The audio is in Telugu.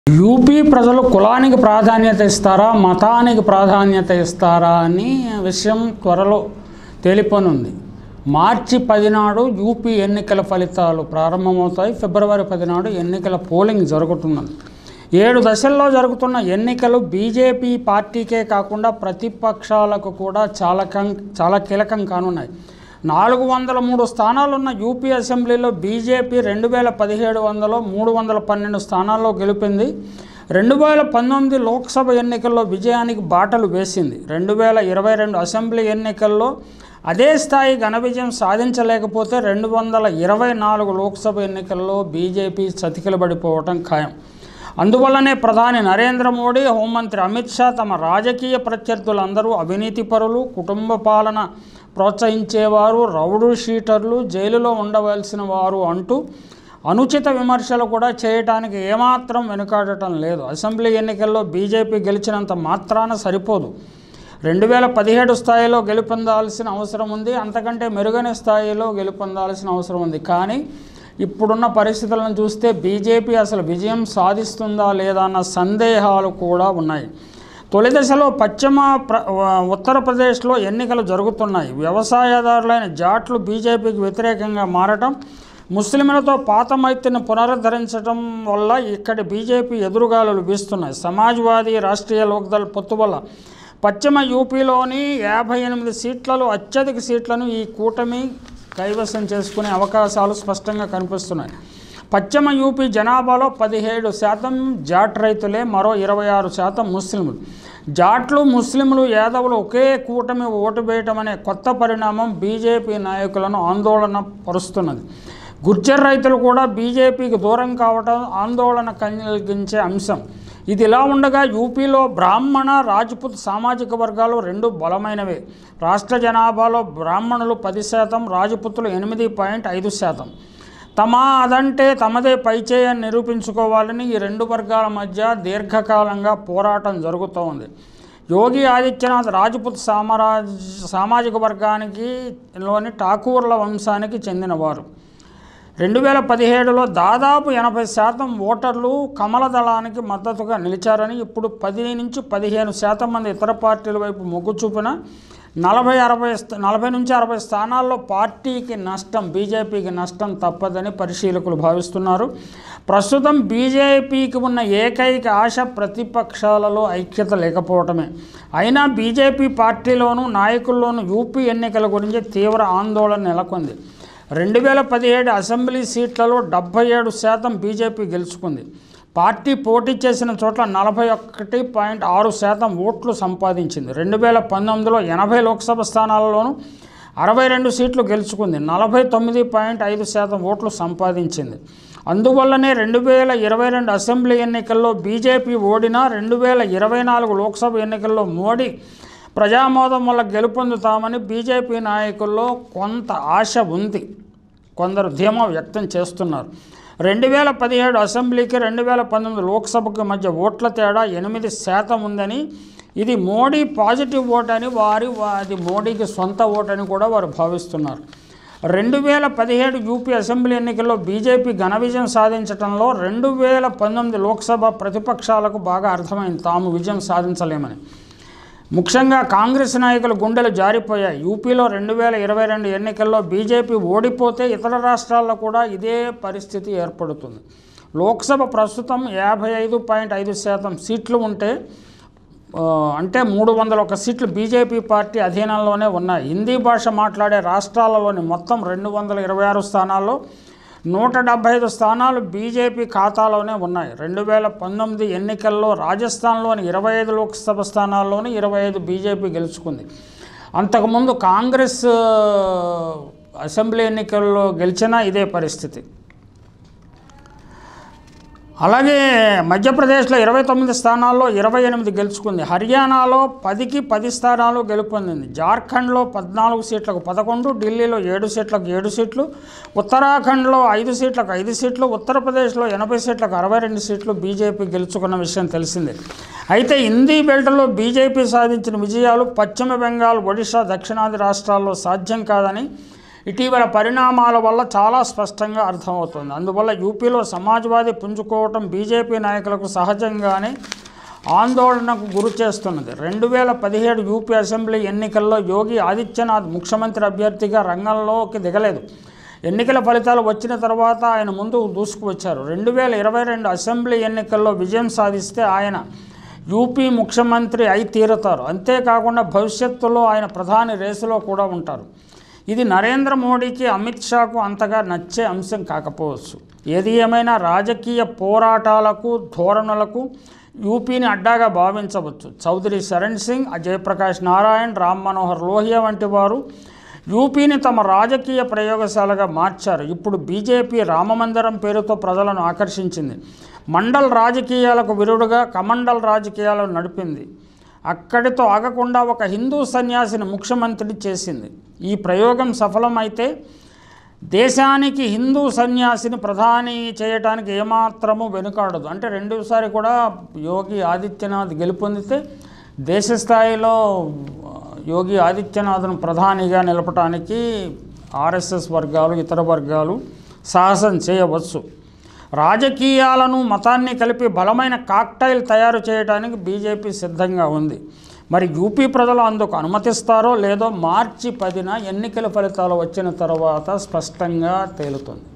యూపీ ప్రజలు కులానికి ప్రాధాన్యత ఇస్తారా మతానికి ప్రాధాన్యత ఇస్తారా అని విషయం త్వరలో తేలిపోనుంది మార్చి పదినాడు యూపీ ఎన్నికల ఫలితాలు ప్రారంభమవుతాయి ఫిబ్రవరి పదినాడు ఎన్నికల పోలింగ్ జరుగుతున్నది ఏడు దశల్లో జరుగుతున్న ఎన్నికలు బీజేపీ పార్టీకే కాకుండా ప్రతిపక్షాలకు కూడా చాలా కం చాలా కీలకం కానున్నాయి నాలుగు వందల మూడు స్థానాలున్న యూపీ అసెంబ్లీలో బీజేపీ రెండు వేల పదిహేడు వందలో మూడు వందల పన్నెండు స్థానాల్లో గెలిపింది రెండు వేల పంతొమ్మిది లోక్సభ ఎన్నికల్లో విజయానికి బాటలు వేసింది రెండు వేల ఇరవై రెండు అసెంబ్లీ ఎన్నికల్లో అదే స్థాయి ఘన విజయం సాధించలేకపోతే రెండు వందల ఇరవై నాలుగు లోక్సభ ఎన్నికల్లో బీజేపీ చతికిలబడిపోవటం ఖాయం అందువల్లనే ప్రధాని నరేంద్ర మోడీ హోంమంత్రి అమిత్ షా తమ రాజకీయ ప్రత్యర్థులందరూ అవినీతిపరులు కుటుంబ పాలన ప్రోత్సహించేవారు రౌడు షీటర్లు జైలులో ఉండవలసిన వారు అంటూ అనుచిత విమర్శలు కూడా చేయటానికి ఏమాత్రం వెనుకాడటం లేదు అసెంబ్లీ ఎన్నికల్లో బీజేపీ గెలిచినంత మాత్రాన సరిపోదు రెండు వేల పదిహేడు స్థాయిలో గెలుపొందాల్సిన అవసరం ఉంది అంతకంటే మెరుగైన స్థాయిలో గెలుపొందాల్సిన అవసరం ఉంది కానీ ఇప్పుడున్న పరిస్థితులను చూస్తే బీజేపీ అసలు విజయం సాధిస్తుందా లేదా అన్న సందేహాలు కూడా ఉన్నాయి తొలి దశలో పశ్చిమ ప్ర ఉత్తరప్రదేశ్లో ఎన్నికలు జరుగుతున్నాయి వ్యవసాయదారులైన జాట్లు బీజేపీకి వ్యతిరేకంగా మారటం ముస్లింలతో పాత మైత్రిని పునరుద్ధరించడం వల్ల ఇక్కడి బీజేపీ ఎదురుగాలులు వీస్తున్నాయి సమాజ్వాదీ రాష్ట్రీయ లోక్దళ్ పొత్తు వల్ల పశ్చిమ యూపీలోని యాభై ఎనిమిది సీట్లలో అత్యధిక సీట్లను ఈ కూటమి కైవసం చేసుకునే అవకాశాలు స్పష్టంగా కనిపిస్తున్నాయి పశ్చిమ యూపీ జనాభాలో పదిహేడు శాతం జాట్ రైతులే మరో ఇరవై ఆరు శాతం ముస్లింలు జాట్లు ముస్లింలు యాదవులు ఒకే కూటమి ఓటు వేయటం అనే కొత్త పరిణామం బీజేపీ నాయకులను ఆందోళన పరుస్తున్నది గుర్జర్ రైతులు కూడా బీజేపీకి దూరం కావటం ఆందోళన కలిగించే అంశం ఇది ఇలా ఉండగా యూపీలో బ్రాహ్మణ రాజ్పుత్ సామాజిక వర్గాలు రెండు బలమైనవే రాష్ట్ర జనాభాలో బ్రాహ్మణులు పది శాతం రాజపుతులు ఎనిమిది పాయింట్ ఐదు శాతం తమ అదంటే తమదే పైచేయని నిరూపించుకోవాలని ఈ రెండు వర్గాల మధ్య దీర్ఘకాలంగా పోరాటం జరుగుతూ ఉంది యోగి ఆదిత్యనాథ్ రాజ్పుత్ సామరాజ్ సామాజిక వర్గానికి లోని ఠాకూర్ల వంశానికి చెందినవారు రెండు వేల పదిహేడులో దాదాపు ఎనభై శాతం ఓటర్లు కమల దళానికి మద్దతుగా నిలిచారని ఇప్పుడు పది నుంచి పదిహేను శాతం మంది ఇతర పార్టీల వైపు మొగ్గు చూపిన నలభై అరవై స్థ- నలభై నుంచి అరవై స్థానాల్లో పార్టీకి నష్టం బీజేపీకి నష్టం తప్పదని పరిశీలకులు భావిస్తున్నారు ప్రస్తుతం బీజేపీకి ఉన్న ఏకైక ఆశ ప్రతిపక్షాలలో ఐక్యత లేకపోవటమే అయినా బీజేపీ పార్టీలోనూ నాయకుల్లోనూ యూపీ ఎన్నికల గురించి తీవ్ర ఆందోళన నెలకొంది రెండు వేల పదిహేడు అసెంబ్లీ సీట్లలో డెబ్బై ఏడు శాతం బీజేపీ గెలుచుకుంది పార్టీ పోటీ చేసిన చోట్ల నలభై ఒకటి పాయింట్ ఆరు శాతం ఓట్లు సంపాదించింది రెండు వేల పంతొమ్మిదిలో ఎనభై లోక్సభ స్థానాలలోనూ అరవై రెండు సీట్లు గెలుచుకుంది నలభై తొమ్మిది పాయింట్ ఐదు శాతం ఓట్లు సంపాదించింది అందువల్లనే రెండు వేల ఇరవై రెండు అసెంబ్లీ ఎన్నికల్లో బీజేపీ ఓడినా రెండు వేల ఇరవై నాలుగు లోక్సభ ఎన్నికల్లో మోడీ ప్రజామోదం వల్ల గెలుపొందుతామని బీజేపీ నాయకుల్లో కొంత ఆశ ఉంది కొందరు ధీమా వ్యక్తం చేస్తున్నారు రెండు వేల పదిహేడు అసెంబ్లీకి రెండు వేల పంతొమ్మిది లోక్సభకు మధ్య ఓట్ల తేడా ఎనిమిది శాతం ఉందని ఇది మోడీ పాజిటివ్ ఓట్ అని వారి వా- అది మోడీకి సొంత ఓట్ అని కూడా వారు భావిస్తున్నారు రెండు వేల పదిహేడు యూపీ అసెంబ్లీ ఎన్నికల్లో బీజేపీ ఘన విజయం సాధించడంలో రెండు వేల పంతొమ్మిది లోక్సభ ప్రతిపక్షాలకు బాగా అర్థమైంది తాము విజయం సాధించలేమని ముఖ్యంగా కాంగ్రెస్ నాయకుల గుండెలు జారిపోయాయి యూపీలో రెండు వేల ఇరవై రెండు ఎన్నికల్లో బీజేపీ ఓడిపోతే ఇతర రాష్ట్రాల్లో కూడా ఇదే పరిస్థితి ఏర్పడుతుంది లోక్సభ ప్రస్తుతం యాభై ఐదు పాయింట్ ఐదు శాతం సీట్లు ఉంటే ఆ, అంటే మూడు వందల ఒక సీట్లు బీజేపీ పార్టీ అధీనంలోనే ఉన్నాయి హిందీ భాష మాట్లాడే రాష్ట్రాలలోని మొత్తం రెండు వందల ఇరవై ఆరు స్థానాల్లో నూట డెబ్బై ఐదు స్థానాలు బీజేపీ ఖాతాలోనే ఉన్నాయి రెండు వేల పంతొమ్మిది ఎన్నికల్లో రాజస్థాన్లోని ఇరవై ఐదు లోక్సభ స్థానాల్లోని ఇరవై ఐదు బీజేపీ గెలుచుకుంది అంతకుముందు కాంగ్రెస్ ఆ, అసెంబ్లీ ఎన్నికల్లో గెలిచినా ఇదే పరిస్థితి అలాగే మధ్యప్రదేశ్లో ఇరవై తొమ్మిది స్థానాల్లో ఇరవై ఎనిమిది గెలుచుకుంది హర్యానాలో పదికి పది స్థానాలు గెలుపొందింది జార్ఖండ్లో పద్నాలుగు సీట్లకు పదకొండు ఢిల్లీలో ఏడు సీట్లకు ఏడు సీట్లు ఉత్తరాఖండ్లో ఐదు సీట్లకు ఐదు సీట్లు ఉత్తరప్రదేశ్లో ఎనభై సీట్లకు అరవై రెండు సీట్లు బీజేపీ గెలుచుకున్న విషయం తెలిసిందే అయితే హిందీ బెల్ట్లో బీజేపీ సాధించిన విజయాలు పశ్చిమ బెంగాల్ ఒడిశా దక్షిణాది రాష్ట్రాల్లో సాధ్యం కాదని ఇటీవల పరిణామాల వల్ల చాలా స్పష్టంగా అర్థమవుతుంది అందువల్ల యూపీలో సమాజ్వాదీ పుంజుకోవటం బీజేపీ నాయకులకు సహజంగానే ఆందోళనకు గురి చేస్తున్నది రెండు వేల పదిహేడు యూపీ అసెంబ్లీ ఎన్నికల్లో యోగి ఆదిత్యనాథ్ ముఖ్యమంత్రి అభ్యర్థిగా రంగంలోకి దిగలేదు ఎన్నికల ఫలితాలు వచ్చిన తర్వాత ఆయన ముందు దూసుకువచ్చారు రెండు వేల ఇరవై రెండు అసెంబ్లీ ఎన్నికల్లో విజయం సాధిస్తే ఆయన యూపీ ముఖ్యమంత్రి అయి తీరుతారు అంతేకాకుండా భవిష్యత్తులో ఆయన ప్రధాని రేసులో కూడా ఉంటారు ఇది నరేంద్ర మోడీకి అమిత్ షాకు అంతగా నచ్చే అంశం కాకపోవచ్చు ఏది ఏమైనా రాజకీయ పోరాటాలకు ధోరణులకు యూపీని అడ్డాగా భావించవచ్చు చౌదరి శరణ్ సింగ్ జయప్రకాష్ నారాయణ్ రామ్ మనోహర్ లోహియా వంటి వారు యూపీని తమ రాజకీయ ప్రయోగశాలగా మార్చారు ఇప్పుడు బీజేపీ రామమందిరం పేరుతో ప్రజలను ఆకర్షించింది మండల్ రాజకీయాలకు విరుడుగా కమండల్ రాజకీయాలను నడిపింది అక్కడితో ఆగకుండా ఒక హిందూ సన్యాసిని ముఖ్యమంత్రి చేసింది ఈ ప్రయోగం సఫలమైతే దేశానికి హిందూ సన్యాసిని ప్రధాని చేయటానికి ఏమాత్రము వెనుకాడదు అంటే రెండోసారి కూడా యోగి ఆదిత్యనాథ్ గెలుపొందితే దేశ స్థాయిలో యోగి ఆదిత్యనాథ్ను ప్రధానిగా నిలపటానికి ఆర్ఎస్ఎస్ వర్గాలు ఇతర వర్గాలు సాహసం చేయవచ్చు రాజకీయాలను మతాన్ని కలిపి బలమైన కాక్టైల్ తయారు చేయడానికి బీజేపీ సిద్ధంగా ఉంది మరి యూపీ ప్రజలు అందుకు అనుమతిస్తారో లేదో మార్చి పదిన ఎన్నికల ఫలితాలు వచ్చిన తర్వాత స్పష్టంగా తేలుతుంది